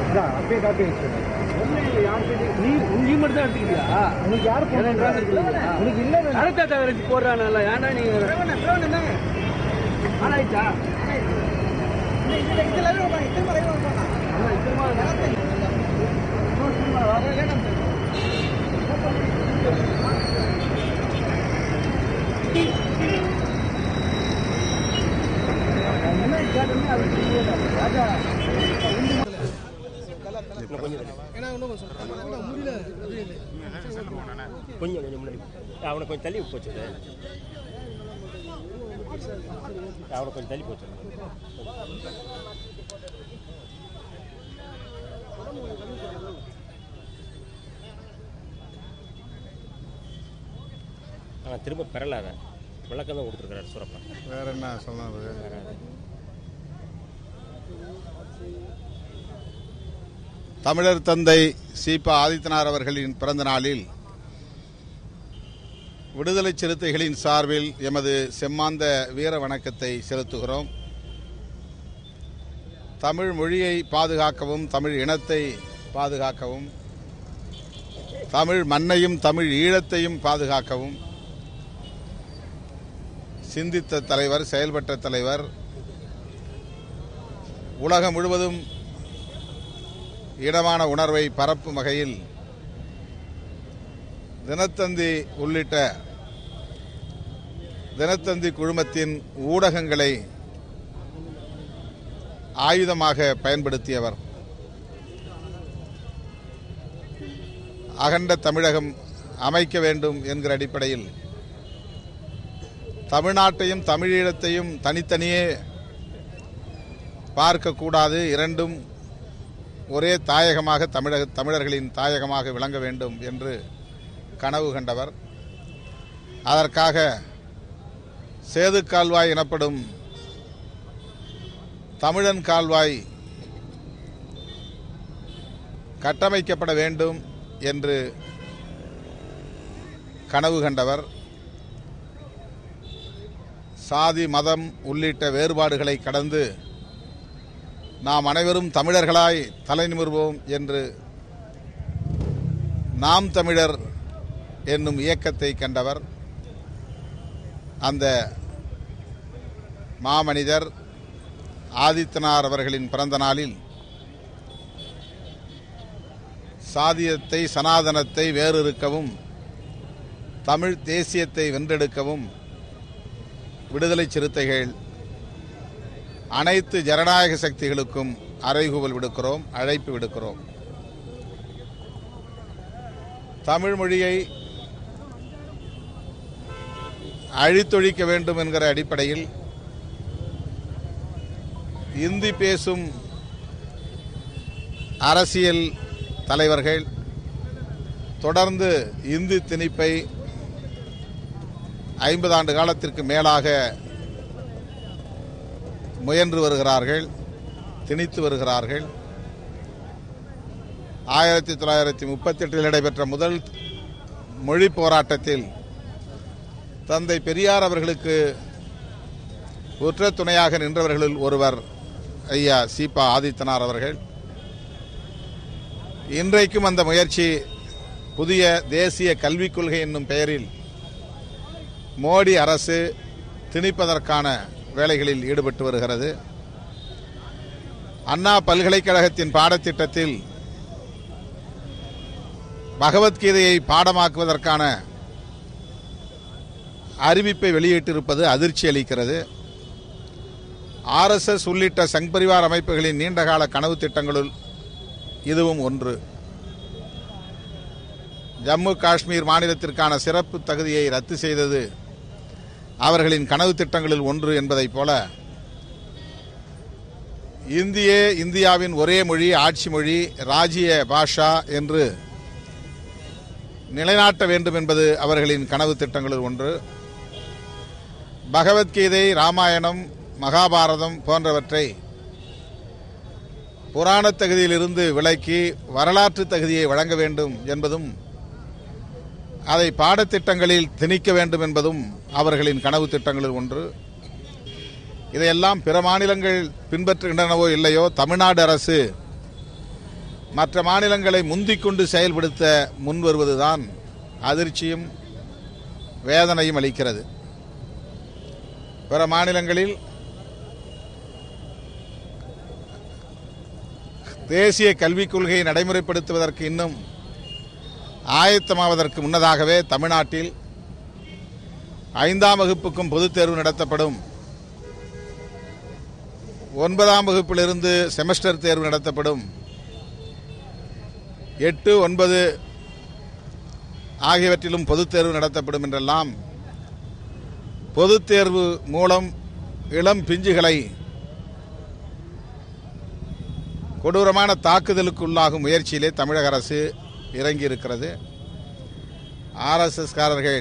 அப்படியே காப்பி வச்சுக்கோங்க ஒண்ணும் இல்லை, யார்கிட்டயும் நீ நீ மட்டும் தான் எடுத்துக்கிட்டியா உனக்கு யார் phone எனக்கு பண்ணா? காசு இருக்குல்ல? உனக்கு இல்ல கரெக்டா தவிர போடுறானல்ல ஏன்டா நீ ஆனாயிச்சா ஆமா, இத்தனை நாள் என்ன கேட்டோமே அது தெரியல. ராஜா கொஞ்சம் கொஞ்சம் முன்னாடி அவனை கொஞ்சம் தள்ளி போச்சு அவனை கொஞ்சம் தள்ளி போச்சு அவன் திரும்ப பெறலாத விளக்கம் தான் கொடுத்துருக்காரு சூரப்பா வேற என்ன சொன்னது தமிழர் தந்தை சீபா ஆதித்தனார் அவர்களின் பிறந்த நாளில் விடுதலை சிறுத்தைகளின் சார்பில் எமது செம்மாந்த வீர வணக்கத்தை செலுத்துகிறோம் தமிழ் மொழியை பாதுகாக்கவும் தமிழ் இனத்தை பாதுகாக்கவும் தமிழ் மண்ணையும் தமிழ் ஈழத்தையும் பாதுகாக்கவும் சிந்தித்த தலைவர் செயல்பட்ட தலைவர் உலகம் முழுவதும் இடமான உணர்வை பரப்பும் வகையில் தினத்தந்தி உள்ளிட்ட தினத்தந்தி குழுமத்தின் ஊடகங்களை ஆயுதமாக பயன்படுத்தியவர் அகண்ட தமிழகம் அமைக்க வேண்டும் என்கிற அடிப்படையில் தமிழ்நாட்டையும் தமிழீழத்தையும் தனித்தனியே பார்க்கக்கூடாது இரண்டும் ஒரே தாயகமாக தமிழக தமிழர்களின் தாயகமாக விளங்க வேண்டும் என்று கனவு கண்டவர் அதற்காக சேது கால்வாய் எனப்படும் தமிழன் கால்வாய் கட்டமைக்கப்பட வேண்டும் என்று கனவு கண்டவர் சாதி மதம் உள்ளிட்ட வேறுபாடுகளை கடந்து நாம் அனைவரும் தமிழர்களாய் தலை நிமிர்வோம் என்று நாம் தமிழர் என்னும் இயக்கத்தை கண்டவர் அந்த மாமனிதர் ஆதித்தனார் அவர்களின் பிறந்த நாளில் சாதியத்தை சனாதனத்தை வேறிருக்கவும் தமிழ் தேசியத்தை வென்றெடுக்கவும் விடுதலை சிறுத்தைகள் அனைத்து ஜனநாயக சக்திகளுக்கும் அறைகூவல் விடுக்கிறோம் அழைப்பு விடுக்கிறோம் தமிழ் மொழியை அழித்தொழிக்க வேண்டும் என்கிற அடிப்படையில் இந்தி பேசும் அரசியல் தலைவர்கள் தொடர்ந்து இந்தி திணிப்பை ஐம்பது ஆண்டு காலத்திற்கு மேலாக முயன்று வருகிறார்கள் திணித்து வருகிறார்கள் ஆயிரத்தி தொள்ளாயிரத்தி முப்பத்தெட்டில் நடைபெற்ற முதல் மொழி போராட்டத்தில் தந்தை பெரியார் அவர்களுக்கு உற்ற துணையாக நின்றவர்களில் ஒருவர் ஐயா சீபா ஆதித்தனார் அவர்கள் இன்றைக்கும் அந்த முயற்சி புதிய தேசிய கல்விக் கொள்கை என்னும் பெயரில் மோடி அரசு திணிப்பதற்கான வேலைகளில் ஈடுபட்டு வருகிறது அண்ணா பல்கலைக்கழகத்தின் பாடத்திட்டத்தில் பகவத்கீதையை பாடமாக்குவதற்கான அறிவிப்பை வெளியிட்டிருப்பது அதிர்ச்சி அளிக்கிறது ஆர்எஸ்எஸ் உள்ளிட்ட சங் பரிவார் அமைப்புகளின் நீண்டகால கனவு திட்டங்களுள் இதுவும் ஒன்று ஜம்மு காஷ்மீர் மாநிலத்திற்கான சிறப்பு தகுதியை ரத்து செய்தது அவர்களின் கனவு திட்டங்களில் ஒன்று என்பதைப் போல இந்தியே இந்தியாவின் ஒரே மொழி ஆட்சி மொழி ராஜ்ய பாஷா என்று நிலைநாட்ட வேண்டும் என்பது அவர்களின் கனவு திட்டங்களில் ஒன்று பகவத்கீதை ராமாயணம் மகாபாரதம் போன்றவற்றை புராணத் தகுதியிலிருந்து விலக்கி வரலாற்று தகுதியை வழங்க வேண்டும் என்பதும் அதை பாடத்திட்டங்களில் திணிக்க வேண்டும் என்பதும் அவர்களின் கனவு திட்டங்களில் ஒன்று இதையெல்லாம் பிற மாநிலங்கள் பின்பற்றுகின்றனவோ இல்லையோ தமிழ்நாடு அரசு மற்ற மாநிலங்களை முந்திக்கொண்டு செயல்படுத்த முன்வருவதுதான் அதிர்ச்சியும் வேதனையும் அளிக்கிறது பிற மாநிலங்களில் தேசிய கல்விக் கொள்கையை நடைமுறைப்படுத்துவதற்கு இன்னும் ஆயத்தமாவதற்கு முன்னதாகவே தமிழ்நாட்டில் ஐந்தாம் வகுப்புக்கும் பொதுத் தேர்வு நடத்தப்படும் ஒன்பதாம் வகுப்பிலிருந்து செமஸ்டர் தேர்வு நடத்தப்படும் எட்டு ஒன்பது ஆகியவற்றிலும் பொதுத் தேர்வு நடத்தப்படும் என்றெல்லாம் பொதுத் தேர்வு மூலம் இளம் பிஞ்சுகளை கொடூரமான தாக்குதலுக்கு உள்ளாகும் முயற்சியிலே தமிழக அரசு இறங்கி இருக்கிறது ஆர்எஸ்எஸ்காரர்கள்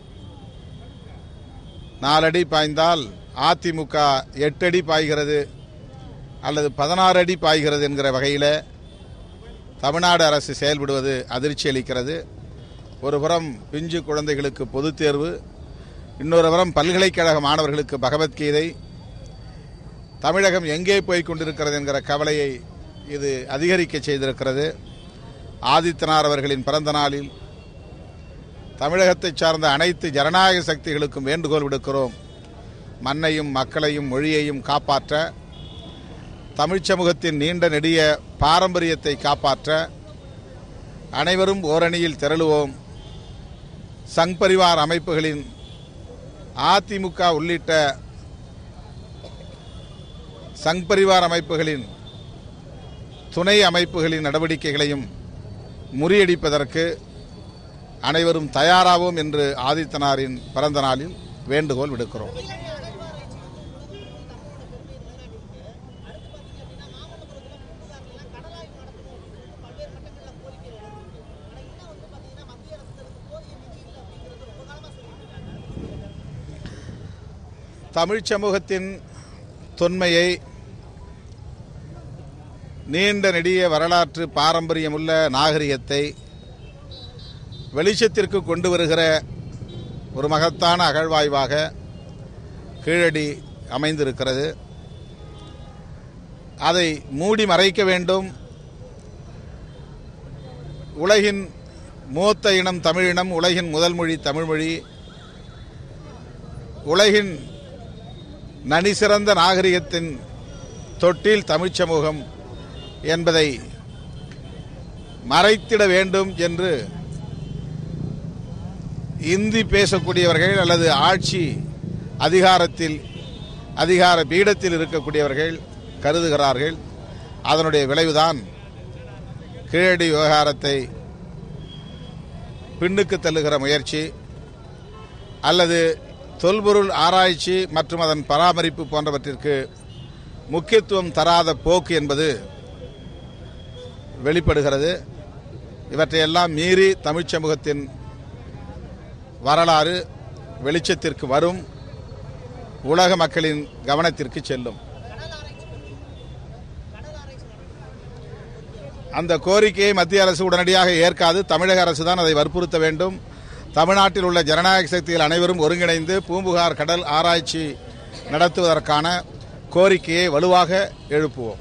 நாலடி பாய்ந்தால் அதிமுக எட்டு அடி பாய்கிறது அல்லது பதினாறு அடி பாய்கிறது என்கிற வகையில் தமிழ்நாடு அரசு செயல்படுவது அதிர்ச்சி அளிக்கிறது ஒரு புறம் பிஞ்சு குழந்தைகளுக்கு பொதுத் தேர்வு இன்னொரு புறம் பல்கலைக்கழக மாணவர்களுக்கு பகவத்கீதை தமிழகம் எங்கே போய் கொண்டிருக்கிறது என்கிற கவலையை இது அதிகரிக்க செய்திருக்கிறது ஆதித்தனார் அவர்களின் பிறந்த நாளில் தமிழகத்தைச் சார்ந்த அனைத்து ஜனநாயக சக்திகளுக்கும் வேண்டுகோள் விடுக்கிறோம் மண்ணையும் மக்களையும் மொழியையும் காப்பாற்ற தமிழ்ச் சமூகத்தின் நீண்ட நெடிய பாரம்பரியத்தை காப்பாற்ற அனைவரும் ஓரணியில் திரளுவோம் சங் பரிவார் அமைப்புகளின் அதிமுக உள்ளிட்ட சங் பரிவார் அமைப்புகளின் துணை அமைப்புகளின் நடவடிக்கைகளையும் முறியடிப்பதற்கு அனைவரும் தயாராவோம் என்று ஆதித்தனாரின் பிறந்த நாளில் வேண்டுகோள் விடுக்கிறோம் தமிழ்ச் சமூகத்தின் தொன்மையை நீண்ட நெடிய வரலாற்று பாரம்பரியமுள்ள நாகரிகத்தை வெளிச்சத்திற்கு கொண்டு வருகிற ஒரு மகத்தான அகழ்வாய்வாக கீழடி அமைந்திருக்கிறது அதை மூடி மறைக்க வேண்டும் உலகின் மூத்த இனம் தமிழினம் உலகின் முதல் மொழி தமிழ்மொழி உலகின் நனிசிறந்த நாகரிகத்தின் தொட்டில் தமிழ்ச் சமூகம் என்பதை மறைத்திட வேண்டும் என்று இந்தி பேசக்கூடியவர்கள் அல்லது ஆட்சி அதிகாரத்தில் அதிகார பீடத்தில் இருக்கக்கூடியவர்கள் கருதுகிறார்கள் அதனுடைய விளைவுதான் கீழடி விவகாரத்தை பின்னுக்கு தள்ளுகிற முயற்சி அல்லது தொல்பொருள் ஆராய்ச்சி மற்றும் அதன் பராமரிப்பு போன்றவற்றிற்கு முக்கியத்துவம் தராத போக்கு என்பது வெளிப்படுகிறது இவற்றையெல்லாம் மீறி தமிழ்ச் சமூகத்தின் வரலாறு வெளிச்சத்திற்கு வரும் உலக மக்களின் கவனத்திற்கு செல்லும் அந்த கோரிக்கையை மத்திய அரசு உடனடியாக ஏற்காது தமிழக அரசு தான் அதை வற்புறுத்த வேண்டும் தமிழ்நாட்டில் உள்ள ஜனநாயக சக்திகள் அனைவரும் ஒருங்கிணைந்து பூம்புகார் கடல் ஆராய்ச்சி நடத்துவதற்கான கோரிக்கையை வலுவாக எழுப்புவோம்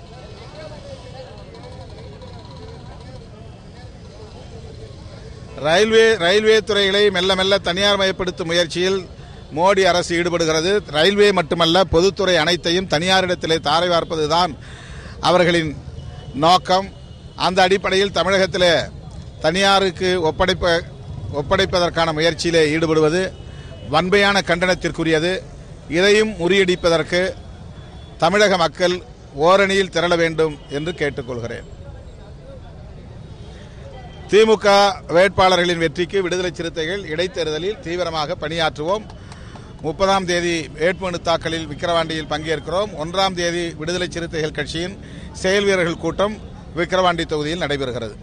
ரயில்வே ரயில்வே துறைகளை மெல்ல மெல்ல தனியார் மயப்படுத்தும் முயற்சியில் மோடி அரசு ஈடுபடுகிறது ரயில்வே மட்டுமல்ல பொதுத்துறை அனைத்தையும் தனியாரிடத்திலே தாரை வார்ப்பதுதான் அவர்களின் நோக்கம் அந்த அடிப்படையில் தமிழகத்திலே தனியாருக்கு ஒப்படைப்ப ஒப்படைப்பதற்கான முயற்சியிலே ஈடுபடுவது வன்மையான கண்டனத்திற்குரியது இதையும் முறியடிப்பதற்கு தமிழக மக்கள் ஓரணியில் திரள வேண்டும் என்று கேட்டுக்கொள்கிறேன் திமுக வேட்பாளர்களின் வெற்றிக்கு விடுதலை சிறுத்தைகள் இடைத்தேர்தலில் தீவிரமாக பணியாற்றுவோம் முப்பதாம் தேதி வேட்புமனு தாக்கலில் விக்கிரவாண்டியில் பங்கேற்கிறோம் ஒன்றாம் தேதி விடுதலை சிறுத்தைகள் கட்சியின் செயல் வீரர்கள் கூட்டம் விக்கிரவாண்டி தொகுதியில் நடைபெறுகிறது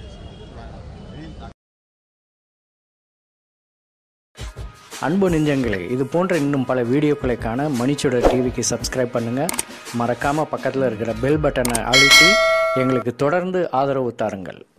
அன்பு நெஞ்சங்களே இது போன்ற இன்னும் பல வீடியோக்களை காண மணிச்சுடர் டிவிக்கு சப்ஸ்கிரைப் பண்ணுங்கள் மறக்காமல் பக்கத்தில் இருக்கிற பெல் பட்டனை அழுத்தி எங்களுக்கு தொடர்ந்து ஆதரவு தாருங்கள்